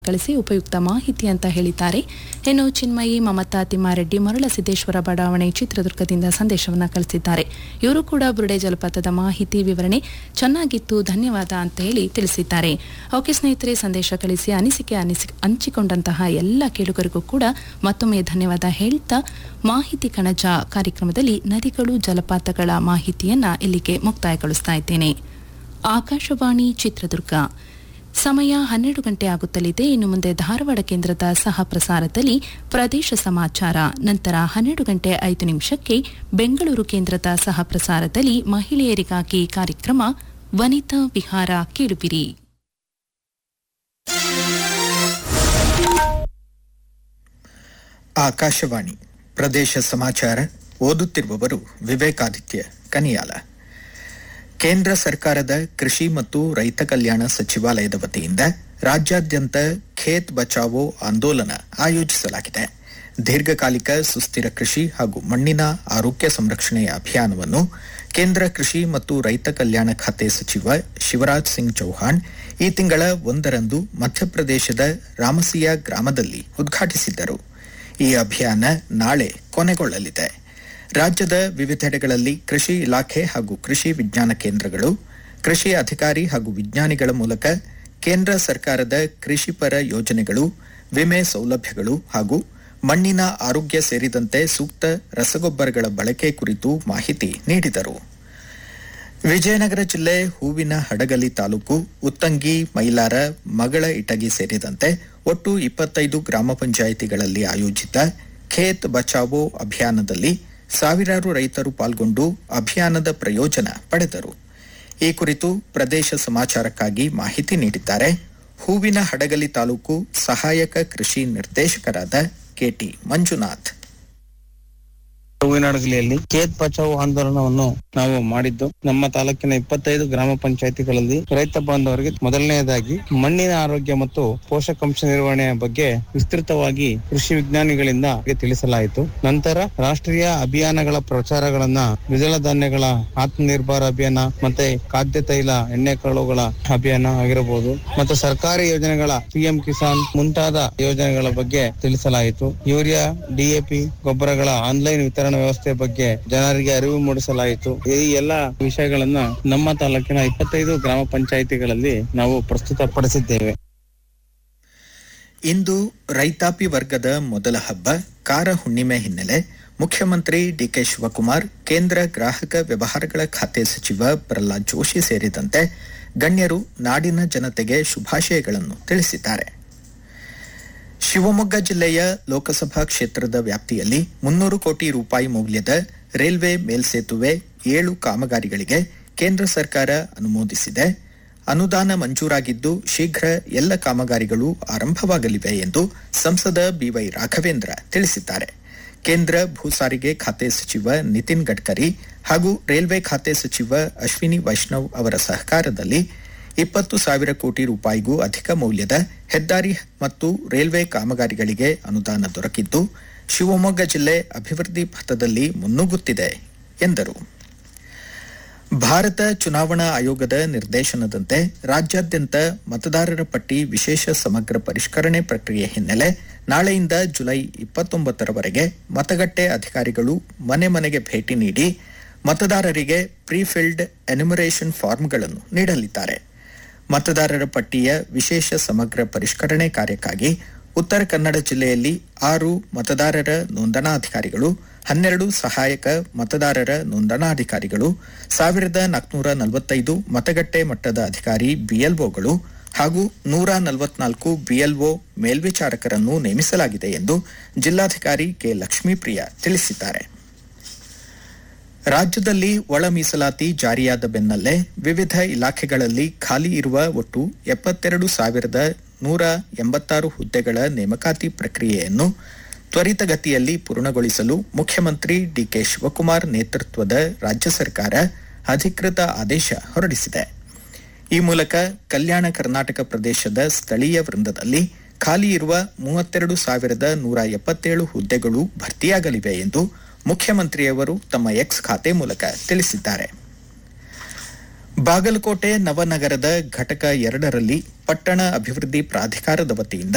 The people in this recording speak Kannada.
ಕಳಿಸಿ ಉಪಯುಕ್ತ ಮಾಹಿತಿ ಅಂತ ಹೇಳಿದ್ದಾರೆ ಇನ್ನು ಚಿನ್ಮಯಿ ಮಮತಾ ತಿಮ್ಮಾರೆಡ್ಡಿ ಮರಳಸಿದ್ದೇಶ್ವರ ಬಡಾವಣೆ ಚಿತ್ರದುರ್ಗದಿಂದ ಸಂದೇಶವನ್ನ ಕಳಿಸಿದ್ದಾರೆ ಇವರು ಕೂಡ ಬುರುಡೆ ಜಲಪಾತದ ಮಾಹಿತಿ ವಿವರಣೆ ಚೆನ್ನಾಗಿತ್ತು ಧನ್ಯವಾದ ಅಂತ ಹೇಳಿ ತಿಳಿಸಿದ್ದಾರೆ ಓಕೆ ಸ್ನೇಹಿತರೆ ಸಂದೇಶ ಕಳಿಸಿ ಅನಿಸಿಕೆ ಅನಿಸಿ ಹಂಚಿಕೊಂಡಂತಹ ಎಲ್ಲ ಕೇಳುಗರಿಗೂ ಕೂಡ ಮತ್ತೊಮ್ಮೆ ಧನ್ಯವಾದ ಹೇಳ್ತಾ ಮಾಹಿತಿ ಕಣಜ ಕಾರ್ಯಕ್ರಮದಲ್ಲಿ ನದಿಗಳು ಜಲಪಾತಗಳ ಮಾಹಿತಿಯನ್ನ ಇಲ್ಲಿಗೆ ಮುಕ್ತಾಯಗೊಳಿಸ್ತಾ ಇದ್ದೇನೆ ಆಕಾಶವಾಣಿ ಚಿತ್ರದುರ್ಗ ಸಮಯ ಹನ್ನೆರಡು ಗಂಟೆ ಆಗುತ್ತಲಿದೆ ಇನ್ನು ಮುಂದೆ ಧಾರವಾಡ ಕೇಂದ್ರದ ಸಹ ಪ್ರಸಾರದಲ್ಲಿ ಪ್ರದೇಶ ಸಮಾಚಾರ ನಂತರ ಹನ್ನೆರಡು ಗಂಟೆ ಐದು ನಿಮಿಷಕ್ಕೆ ಬೆಂಗಳೂರು ಕೇಂದ್ರದ ಸಹ ಪ್ರಸಾರದಲ್ಲಿ ಮಹಿಳೆಯರಿಗಾಗಿ ಕಾರ್ಯಕ್ರಮ ವನಿತಾ ವಿಹಾರ ಕೇಳುವಿರಿ ಆಕಾಶವಾಣಿ ಪ್ರದೇಶ ಸಮಾಚಾರ ಓದುತ್ತಿರುವವರು ವಿವೇಕಾದಿತ್ಯ ಕನಿಯಾಲ ಕೇಂದ್ರ ಸರ್ಕಾರದ ಕೃಷಿ ಮತ್ತು ರೈತ ಕಲ್ಯಾಣ ಸಚಿವಾಲಯದ ವತಿಯಿಂದ ರಾಜ್ಯಾದ್ಯಂತ ಖೇತ್ ಬಚಾವೋ ಆಂದೋಲನ ಆಯೋಜಿಸಲಾಗಿದೆ ದೀರ್ಘಕಾಲಿಕ ಸುಸ್ಥಿರ ಕೃಷಿ ಹಾಗೂ ಮಣ್ಣಿನ ಆರೋಗ್ಯ ಸಂರಕ್ಷಣೆಯ ಅಭಿಯಾನವನ್ನು ಕೇಂದ್ರ ಕೃಷಿ ಮತ್ತು ರೈತ ಕಲ್ಯಾಣ ಖಾತೆ ಸಚಿವ ಶಿವರಾಜ್ ಸಿಂಗ್ ಚೌಹಾಣ್ ಈ ತಿಂಗಳ ಒಂದರಂದು ಮಧ್ಯಪ್ರದೇಶದ ರಾಮಸಿಯಾ ಗ್ರಾಮದಲ್ಲಿ ಉದ್ಘಾಟಿಸಿದ್ದರು ಈ ಅಭಿಯಾನ ನಾಳೆ ಕೊನೆಗೊಳ್ಳಲಿದೆ ರಾಜ್ಯದ ವಿವಿಧೆಡೆಗಳಲ್ಲಿ ಕೃಷಿ ಇಲಾಖೆ ಹಾಗೂ ಕೃಷಿ ವಿಜ್ಞಾನ ಕೇಂದ್ರಗಳು ಕೃಷಿ ಅಧಿಕಾರಿ ಹಾಗೂ ವಿಜ್ಞಾನಿಗಳ ಮೂಲಕ ಕೇಂದ್ರ ಸರ್ಕಾರದ ಕೃಷಿಪರ ಯೋಜನೆಗಳು ವಿಮೆ ಸೌಲಭ್ಯಗಳು ಹಾಗೂ ಮಣ್ಣಿನ ಆರೋಗ್ಯ ಸೇರಿದಂತೆ ಸೂಕ್ತ ರಸಗೊಬ್ಬರಗಳ ಬಳಕೆ ಕುರಿತು ಮಾಹಿತಿ ನೀಡಿದರು ವಿಜಯನಗರ ಜಿಲ್ಲೆ ಹೂವಿನ ಹಡಗಲಿ ತಾಲೂಕು ಉತ್ತಂಗಿ ಮೈಲಾರ ಮಗಳ ಇಟಗಿ ಸೇರಿದಂತೆ ಒಟ್ಟು ಇಪ್ಪತ್ತೈದು ಗ್ರಾಮ ಪಂಚಾಯಿತಿಗಳಲ್ಲಿ ಆಯೋಜಿತ ಖೇತ್ ಬಚಾವೋ ಅಭಿಯಾನದಲ್ಲಿ ಸಾವಿರಾರು ರೈತರು ಪಾಲ್ಗೊಂಡು ಅಭಿಯಾನದ ಪ್ರಯೋಜನ ಪಡೆದರು ಈ ಕುರಿತು ಪ್ರದೇಶ ಸಮಾಚಾರಕ್ಕಾಗಿ ಮಾಹಿತಿ ನೀಡಿದ್ದಾರೆ ಹೂವಿನ ಹಡಗಲಿ ತಾಲೂಕು ಸಹಾಯಕ ಕೃಷಿ ನಿರ್ದೇಶಕರಾದ ಕೆಟಿ ಮಂಜುನಾಥ್ ಹೂವಿನಡಗಲಿಯಲ್ಲಿ ಖೇತ್ ಬಚಾವ್ ಆಂದೋಲನವನ್ನು ನಾವು ಮಾಡಿದ್ದು ನಮ್ಮ ತಾಲೂಕಿನ ಇಪ್ಪತ್ತೈದು ಗ್ರಾಮ ಪಂಚಾಯತಿಗಳಲ್ಲಿ ರೈತ ಬಾಂಧವರಿಗೆ ಮೊದಲನೆಯದಾಗಿ ಮಣ್ಣಿನ ಆರೋಗ್ಯ ಮತ್ತು ಪೋಷಕಾಂಶ ನಿರ್ವಹಣೆಯ ಬಗ್ಗೆ ವಿಸ್ತೃತವಾಗಿ ಕೃಷಿ ವಿಜ್ಞಾನಿಗಳಿಂದ ತಿಳಿಸಲಾಯಿತು ನಂತರ ರಾಷ್ಟ್ರೀಯ ಅಭಿಯಾನಗಳ ಪ್ರಚಾರಗಳನ್ನ ದ್ವಿದಳ ಧಾನ್ಯಗಳ ಆತ್ಮನಿರ್ಭರ ಅಭಿಯಾನ ಮತ್ತೆ ಖಾದ್ಯ ತೈಲ ಎಣ್ಣೆ ಕಾಳುಗಳ ಅಭಿಯಾನ ಆಗಿರಬಹುದು ಮತ್ತು ಸರ್ಕಾರಿ ಯೋಜನೆಗಳ ಪಿಎಂ ಕಿಸಾನ್ ಮುಂತಾದ ಯೋಜನೆಗಳ ಬಗ್ಗೆ ತಿಳಿಸಲಾಯಿತು ಯೂರಿಯಾ ಡಿಎಪಿ ಗೊಬ್ಬರಗಳ ಆನ್ಲೈನ್ ವಿತರಣಾ ವ್ಯವಸ್ಥೆ ಬಗ್ಗೆ ಜನರಿಗೆ ಅರಿವು ಮೂಡಿಸಲಾಯಿತು ಈ ಎಲ್ಲ ವಿಷಯಗಳನ್ನ ನಮ್ಮ ತಾಲೂಕಿನ ಇಪ್ಪತ್ತೈದು ಗ್ರಾಮ ಪಂಚಾಯಿತಿಗಳಲ್ಲಿ ನಾವು ಪ್ರಸ್ತುತಪಡಿಸಿದ್ದೇವೆ ಇಂದು ರೈತಾಪಿ ವರ್ಗದ ಮೊದಲ ಹಬ್ಬ ಕಾರ ಹುಣ್ಣಿಮೆ ಹಿನ್ನೆಲೆ ಮುಖ್ಯಮಂತ್ರಿ ಡಿಕೆ ಶಿವಕುಮಾರ್ ಕೇಂದ್ರ ಗ್ರಾಹಕ ವ್ಯವಹಾರಗಳ ಖಾತೆ ಸಚಿವ ಪ್ರಹ್ಲಾದ್ ಜೋಶಿ ಸೇರಿದಂತೆ ಗಣ್ಯರು ನಾಡಿನ ಜನತೆಗೆ ಶುಭಾಶಯಗಳನ್ನು ತಿಳಿಸಿದ್ದಾರೆ ಶಿವಮೊಗ್ಗ ಜಿಲ್ಲೆಯ ಲೋಕಸಭಾ ಕ್ಷೇತ್ರದ ವ್ಯಾಪ್ತಿಯಲ್ಲಿ ಮುನ್ನೂರು ಕೋಟಿ ರೂಪಾಯಿ ಮೌಲ್ಯದ ರೈಲ್ವೆ ಮೇಲ್ಸೇತುವೆ ಏಳು ಕಾಮಗಾರಿಗಳಿಗೆ ಕೇಂದ್ರ ಸರ್ಕಾರ ಅನುಮೋದಿಸಿದೆ ಅನುದಾನ ಮಂಜೂರಾಗಿದ್ದು ಶೀಘ್ರ ಎಲ್ಲ ಕಾಮಗಾರಿಗಳು ಆರಂಭವಾಗಲಿವೆ ಎಂದು ಸಂಸದ ಬಿವೈ ರಾಘವೇಂದ್ರ ತಿಳಿಸಿದ್ದಾರೆ ಕೇಂದ್ರ ಭೂ ಸಾರಿಗೆ ಖಾತೆ ಸಚಿವ ನಿತಿನ್ ಗಡ್ಕರಿ ಹಾಗೂ ರೈಲ್ವೆ ಖಾತೆ ಸಚಿವ ಅಶ್ವಿನಿ ವೈಷ್ಣವ್ ಅವರ ಸಹಕಾರದಲ್ಲಿ ಇಪ್ಪತ್ತು ಸಾವಿರ ಕೋಟಿ ರೂಪಾಯಿಗೂ ಅಧಿಕ ಮೌಲ್ಯದ ಹೆದ್ದಾರಿ ಮತ್ತು ರೈಲ್ವೆ ಕಾಮಗಾರಿಗಳಿಗೆ ಅನುದಾನ ದೊರಕಿದ್ದು ಶಿವಮೊಗ್ಗ ಜಿಲ್ಲೆ ಅಭಿವೃದ್ಧಿ ಪಥದಲ್ಲಿ ಮುನ್ನುಗ್ಗುತ್ತಿದೆ ಎಂದರು ಭಾರತ ಚುನಾವಣಾ ಆಯೋಗದ ನಿರ್ದೇಶನದಂತೆ ರಾಜ್ಯಾದ್ಯಂತ ಮತದಾರರ ಪಟ್ಟಿ ವಿಶೇಷ ಸಮಗ್ರ ಪರಿಷ್ಕರಣೆ ಪ್ರಕ್ರಿಯೆ ಹಿನ್ನೆಲೆ ನಾಳೆಯಿಂದ ಜುಲೈ ಇಪ್ಪತ್ತೊಂಬತ್ತರವರೆಗೆ ಮತಗಟ್ಟೆ ಅಧಿಕಾರಿಗಳು ಮನೆ ಮನೆಗೆ ಭೇಟಿ ನೀಡಿ ಮತದಾರರಿಗೆ ಪ್ರೀಫಿಲ್ಡ್ ಎನ್ಯುಮರೇಷನ್ ಫಾರ್ಮ್ಗಳನ್ನು ನೀಡಲಿದ್ದಾರೆ ಮತದಾರರ ಪಟ್ಟಿಯ ವಿಶೇಷ ಸಮಗ್ರ ಪರಿಷ್ಕರಣೆ ಕಾರ್ಯಕ್ಕಾಗಿ ಉತ್ತರ ಕನ್ನಡ ಜಿಲ್ಲೆಯಲ್ಲಿ ಆರು ಮತದಾರರ ನೋಂದಣಾಧಿಕಾರಿಗಳು ಹನ್ನೆರಡು ಸಹಾಯಕ ಮತದಾರರ ನೋಂದಣಾಧಿಕಾರಿಗಳು ಸಾವಿರದ ನಾಲ್ಕುನೂರ ನಲವತ್ತೈದು ಮತಗಟ್ಟೆ ಮಟ್ಟದ ಅಧಿಕಾರಿ ಬಿಎಲ್ಒಗಳು ಹಾಗೂ ನೂರ ನಲವತ್ನಾಲ್ಕು ಬಿಎಲ್ಒ ಮೇಲ್ವಿಚಾರಕರನ್ನು ನೇಮಿಸಲಾಗಿದೆ ಎಂದು ಜಿಲ್ಲಾಧಿಕಾರಿ ಕೆ ಲಕ್ಷ್ಮೀಪ್ರಿಯ ತಿಳಿಸಿದ್ದಾರೆ ರಾಜ್ಯದಲ್ಲಿ ಒಳ ಮೀಸಲಾತಿ ಜಾರಿಯಾದ ಬೆನ್ನಲ್ಲೇ ವಿವಿಧ ಇಲಾಖೆಗಳಲ್ಲಿ ಖಾಲಿ ಇರುವ ಒಟ್ಟು ಎಪ್ಪತ್ತೆರಡು ಸಾವಿರದ ನೂರ ಎಂಬತ್ತಾರು ಹುದ್ದೆಗಳ ನೇಮಕಾತಿ ಪ್ರಕ್ರಿಯೆಯನ್ನು ತ್ವರಿತಗತಿಯಲ್ಲಿ ಪೂರ್ಣಗೊಳಿಸಲು ಮುಖ್ಯಮಂತ್ರಿ ಡಿಕೆ ಶಿವಕುಮಾರ್ ನೇತೃತ್ವದ ರಾಜ್ಯ ಸರ್ಕಾರ ಅಧಿಕೃತ ಆದೇಶ ಹೊರಡಿಸಿದೆ ಈ ಮೂಲಕ ಕಲ್ಯಾಣ ಕರ್ನಾಟಕ ಪ್ರದೇಶದ ಸ್ಥಳೀಯ ವೃಂದದಲ್ಲಿ ಖಾಲಿ ಇರುವ ಮೂವತ್ತೆರಡು ಸಾವಿರದ ನೂರ ಎಪ್ಪತ್ತೇಳು ಹುದ್ದೆಗಳು ಭರ್ತಿಯಾಗಲಿವೆ ಎಂದು ಮುಖ್ಯಮಂತ್ರಿಯವರು ತಮ್ಮ ಎಕ್ಸ್ ಖಾತೆ ಮೂಲಕ ತಿಳಿಸಿದ್ದಾರೆ ಬಾಗಲಕೋಟೆ ನವನಗರದ ಘಟಕ ಎರಡರಲ್ಲಿ ಪಟ್ಟಣ ಅಭಿವೃದ್ಧಿ ಪ್ರಾಧಿಕಾರದ ವತಿಯಿಂದ